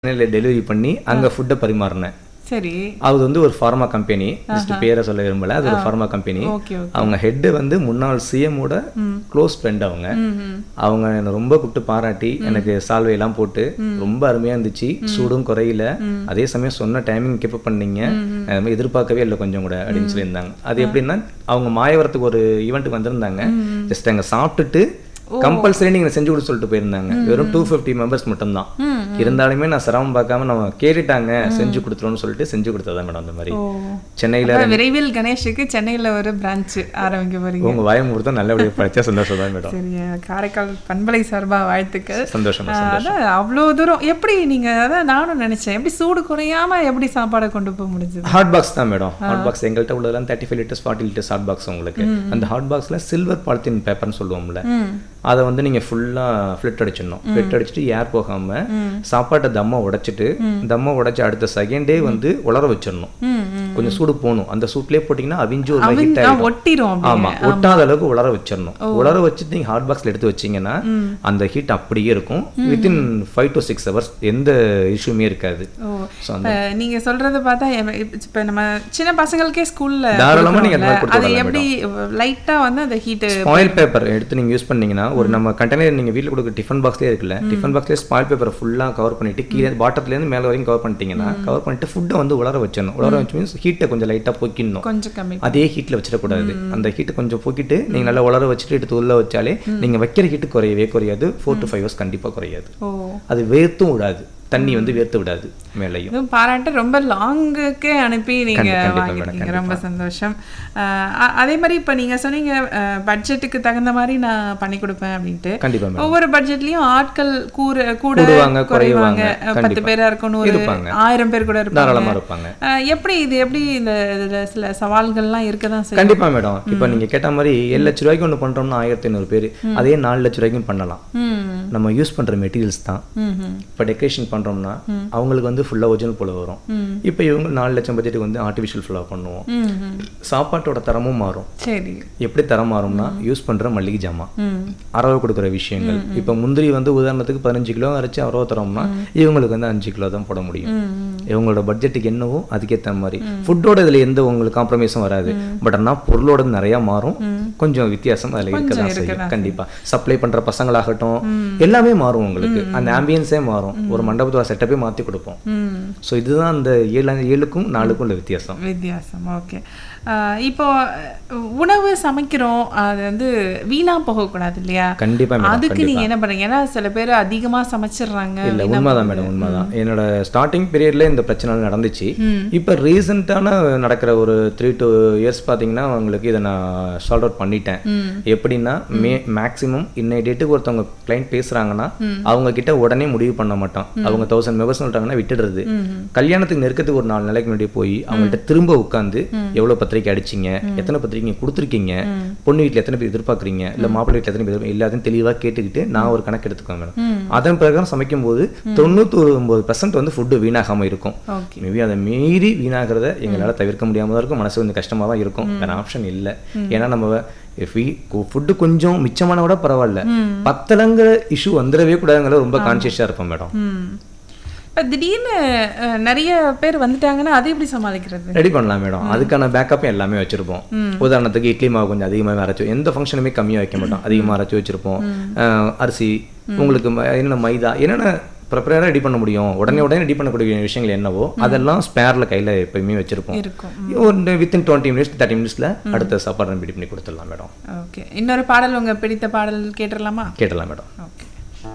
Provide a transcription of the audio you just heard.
சென்னையில் டெலிவரி பண்ணி அங்கே ஃபுட்டை பரிமாறினேன் சரி அது வந்து ஒரு ஃபார்மா கம்பெனி ஜஸ்ட் பேரை சொல்ல விரும்பல அது ஒரு ஃபார்மா கம்பெனி ஓகே ஓகே அவங்க ஹெட் வந்து முன்னாள் சிஎமோட க்ளோஸ் ஃப்ரெண்ட் அவங்க ம் அவங்க என்னை ரொம்ப கூப்பிட்டு பாராட்டி எனக்கு சால்வை எல்லாம் போட்டு ரொம்ப அருமையா இருந்துச்சு சூடும் குறையில அதே சமயம் சொன்ன டைமிங் கீப் பண்ணீங்க அது மாதிரி எதிர்பார்க்கவே இல்லை கொஞ்சம் கூட அப்படின்னு சொல்லியிருந்தாங்க அது எப்படின்னா அவங்க மாயவரத்துக்கு ஒரு ஈவெண்ட்டுக்கு வந்திருந்தாங்க ஜஸ்ட் அங்க சாப்பிட்டுட்டு கம்பல்சரி நீங்க செஞ்சு கொடுத்து சொல்லிட்டு போயிருந்தாங்க வெறும் டூ ஃபிஃப்டி மெம்பர்ஸ் மட்டும்தான் இருந்தாலுமே நான் சிரமம் பார்க்காம நம்ம கேட்டுட்டாங்க செஞ்சு கொடுத்துருவோம்னு சொல்லிட்டு செஞ்சு கொடுத்ததா மேடம் அந்த மாதிரி ஓ சென்னையில அப்ப விரைவில் கணேஷுக்கு சென்னையில ஒரு பிரான்ச் ஆரம்பிக்க போறீங்க உங்க வாயமுகூர்த்தம் நல்லபடியா படிச்சா சந்தோஷம் தான் மேடம் சரி காரைக்கால் பண்பலை சார்பா வாழ்த்துக்கள் சந்தோஷமா ஆஹ் அதான் அவ்வளோ தூரம் எப்படி நீங்க அதான் நானும் நினைச்சேன் எப்படி சூடு குறையாம எப்படி சாப்பாடை கொண்டு போக முடிஞ்சது ஹாட் பாக்ஸ் தான் மேடம் ஹாட் பாக்ஸ் எங்கள்கிட்ட உள்ளதெல்லாம் thirty five litres forty litres hot box உங்களுக்கு அந்த ஹாட் பாக்ஸில் சில்வர் பாலித்தீன் பேப்பர்னு சொல்லுவோம்ல ம் அதை வந்து நீங்கள் ஃபுல்லாக ஃப்ளிட் அடிச்சிடணும் ஃப்ளிட் அடிச்சுட்டு ஏர் போகாமல் சாப்பாட்டை தம்மை உடைச்சிட்டு தம்மை உடைச்சு அடுத்த செகண்டே வந்து உலர வச்சிடணும் ம் ம் கொஞ்சம் சூடு போகணும் அந்த சூட்லேயே போட்டிங்கன்னா அவிஞ்சு ஒரு அவிஞ்- ஹிட் ஆ, ஆகிடும் ஒட்டிரும் அப்படியே ஆமா ஒட்டாத அளவுக்கு உலர வச்சிடணும் உலர வச்சுட்டு நீங்க ஹாட் பாக்ஸ்ல எடுத்து வச்சீங்கன்னா அந்த ஹீட் அப்படியே இருக்கும் within five to six hours எந்த இஷ்யூமே இருக்காது ஓ So, இப்ப நீங்க சொல்றத பார்த்தா எவ- இப்ப இப்ப நம்ம சின்ன பசங்களுக்கே ஸ்கூல்ல தாராளமா நீங்க அந்த மாதிரி கொடுத்து அது விடலாம் எப்படி லைட்டா வந்து அந்த ஹீட் ஸ்பாயில் பேப்பர் எடுத்து நீங்க யூஸ் பண்ணீங்கன்னா ஒரு நம்ம கண்டெய்னர் நீங்க வீட்ல கொடுக்க டிஃபன் பாக்ஸ்லயே இருக்குல்ல டிஃபன் பாக்ஸ்லயே ஸ்பாயில் பேப்பரை ஃபுல்லா கவர் பண்ணிட்டு கீழே பாட்டத்துல இருந்து மேல வரைக்கும் கவர் பண்ணிட்டீங்கன்னா கவர் பண்ணிட்டு ஃபுட்டை வந்து உலர வச்சிடணும் உலர வச்சு மீன்ஸ் ஹீட்டை கொஞ்சம் லைட்டா போக்கிடணும் கொஞ்சம் கம்மி அதே ஹீட்ல வச்சிடக்கூடாது அந்த ஹீட்டை கொஞ்சம் போக்கிட்டு நீங்க நல்லா உலர வச்சுட்டு எடுத்து உள்ள வச்சாலே நீங்க வைக்கிற ஹீட்டு குறையவே குறையாது ஃபோர் டு ஃபைவ் ஹவர்ஸ் கண்டிப்பா குறையாது ஓ அது வேர்த்தும் விடாது தண்ணி வந்து வேர்த்து விடாது மேலையும் இதுவும் பாராட்டு ரொம்ப லாங்குக்கே அனுப்பி நீங்க கண்டி- கண்டிப்பா வாங்கிருக்கீங்க மேடம், ரொம்ப சந்தோஷம் ஆஹ் அ- அதே மாதிரி இப்ப நீங்க சொன்னீங்க பட்ஜெட்டுக்கு தகுந்த மாதிரி நான் பண்ணி கொடுப்பேன் அப்படின்ட்டு கண்டிப்பா மேடம் ஒவ்வொரு பட்ஜெட்லயும் ஆட்கள் கூற கூட கூடுவாங்க, குறைவாங்க குறைவாங்க. அஹ் பத்து கண்டிப்பா. பேரா இருக்கணும் ஒரு இருப்பாங்க. ஆயிரம் பேர் கூட இருப்பாங்க தாராளமா இருப்பாங்க ஆஹ் எப்படி இது எப்படி இந்த இதுல சில சவால்கள்லாம் இருக்கதான் செய்யும் கண்டிப்பா மேடம் இப்போ நீங்க கேட்ட மாதிரி ஏழு லட்ச ரூபாய்க்கு ஒன்று பண்றோம்னா ஆயிரத்தி ஐநூறு பேர் அதே நாலு லட்ச ரூபாய்க்கும் பண்ணலாம் ம் நம்ம யூஸ் பண்ற மெட்டீரியல்ஸ் தான் ம் ம் இப்போ டெக்கரேஷன் பண்றோம்னா அவங்களுக்கு வந்து ஃபுல்லா ஒரிஜினல் போல வரும் ம். இப்போ இவங்க நாலு லட்சம் பட்ஜெட்டுக்கு வந்து ஆர்டிஃபிஷியல் ஃபுல்லாக பண்ணுவோம் ம் ம் சாப்பாட்டோட தரமும் மாறும் சரி எப்படி தரம் மாறும்னா யூஸ் பண்ற மளிகை ஜாமான் ம் அரவை கொடுக்குற விஷயங்கள் இப்போ முந்திரி வந்து உதாரணத்துக்கு பதினஞ்சு கிலோ அரைச்சு அரவை தரோம்னா இவங்களுக்கு வந்து அஞ்சு கிலோ தான் போட முடியும் ம் ம் இவங்களோட பட்ஜெட்டுக்கு என்னவோ அதுக்கேற்ற மாதிரி ஃபுட்டோட இதில் எந்த உங்களுக்கு காம்ப்ரமைஸும் வராது பட் ஆனால் பொருளோட நிறையா மாறும் கொஞ்சம் வித்தியாசம் அதில் இருக்க தான் செய்யும் கண்டிப்பாக சப்ளை பண்ணுற பசங்களாகட்டும் எல்லாமே மாறும் உங்களுக்கு அந்த ஆம்பியன்ஸே மாறும் ஒரு மண்டபத்தோட செட்டப்பே மாற்றி கொடுப்போம் ம் ஸோ இதுதான் அந்த ஏழு ஏழுக்கும் நாலுக்கும் உள்ள வித்தியாசம் வித்தியாசம் ஓகே இப்போ அஹ், உணவு சமைக்கிறோம் அது வந்து வீணா போகக்கூடாது இல்லையா கண்டிப்பா மேடம் அதுக்கு நீங்க என்ன பண்றீங்க ஏன்னா சில பேர் அதிகமா சமைச்சிடுறாங்க இல்ல உண்மைதான் மேடம் உண்மைதான் என்னோட ஸ்டார்டிங் பீரியட்ல இந்த பிரச்சனை நடந்துச்சு இப்போ ரீசெண்டான நடக்கிற ஒரு த்ரீ டூ இயர்ஸ் பார்த்தீங்கன்னா உங்களுக்கு இதை நான் சால்வ் அவுட் பண்ணிட்டேன் எப்படின்னா மே மேக்ஸிமம் இன்னைய டேட்டுக்கு ஒருத்தவங்க கிளைண்ட் பேசுறாங்கன்னா அவங்க கிட்ட உடனே முடிவு பண்ண மாட்டோம் அவங்க தௌசண்ட் மெம்பர்ஸ் சொல்லிட்டாங்கன்னா விட்டுடுறது கல்யாணத்துக்கு நெருக்கத்துக்கு ஒரு நாலு நாளைக்கு முன்னாடி போய் அவங்கள்ட்ட திரும்ப உட்காந்து எவ்வளவு பத்திரிக்கை அடிச்சீங்க எத்தனை பத்திரிக்கை கொடுத்துருக்கீங்க பொண்ணு வீட்டில் எத்தனை பேர் எதிர்பார்க்குறீங்க இல்ல மாப்பிள்ளை வீட்டில் எத்தனை பேர் எதிர்பார்க்கறீங்க, எல்லாத்தையும் தெளிவா கேட்டுக்கிட்டு நான் ஒரு கணக்கு எடுத்துக்கோங்க மேடம் அதன் பிரகாரம் சமைக்கும் போது தொண்ணூத்தொரு ஒன்பது பர்சன்ட் வந்து ஃபுட்டு வீணாகாம இருக்கும் ஓகே மேபி அதை மீறி வீணாகிறத எங்களால தவிர்க்க முடியாம தான் இருக்கும் மனசு வந்து கஷ்டமா தான் இருக்கும் வேற ஆப்ஷன் இல்ல ஏன்னா நம்ம ஃபுட்டு கொஞ்சம் மிச்சமான விட பரவாயில்ல பத்தலங்கிற இஷ்யூ வந்துடவே கூடாதுங்கிற ரொம்ப கான்சியஸா இருப்போம் மேடம் ம் இப்போ திடீர்னு அஹ், நிறைய பேர் வந்துட்டாங்கன்னா அதை எப்படி சமாளிக்கிறது ரெடி பண்ணலாம் மேடம் அதுக்கான பேக்கப் எல்லாமே வச்சிருப்போம் உதாரணத்துக்கு இட்லி மாவு கொஞ்சம் அதிகமாக அரைச்சு எந்த ஃபங்க்ஷனுமே கம்மியாக வைக்க மாட்டோம் அதிகமாக அரைச்சு வச்சிருப்போம் அஹ் அரிசி உங்களுக்கு ம- என்னென்ன மைதா என்னென்ன ப்ரிப்பரேராக ரெடி பண்ண முடியும் உடனே உடனே ரெடி பண்ணக்கூடிய விஷயங்கள் என்னவோ அதெல்லாம் ஸ்பேரில் கையில் எப்பயுமே வச்சிருப்போம் இருக்கும் ஒரு வித்தின் டுவெண்ட்டி மினிட்ஸ் தேர்ட்டி மினிட்ஸில் அடுத்த சாப்பாடு ரெடி பண்ணி கொடுத்துடலாம் மேடம் ஓகே இன்னொரு பாடல் உங்க பிடித்த பாடல் கேட்டுடலாமா கேட்டலாம் மேடம்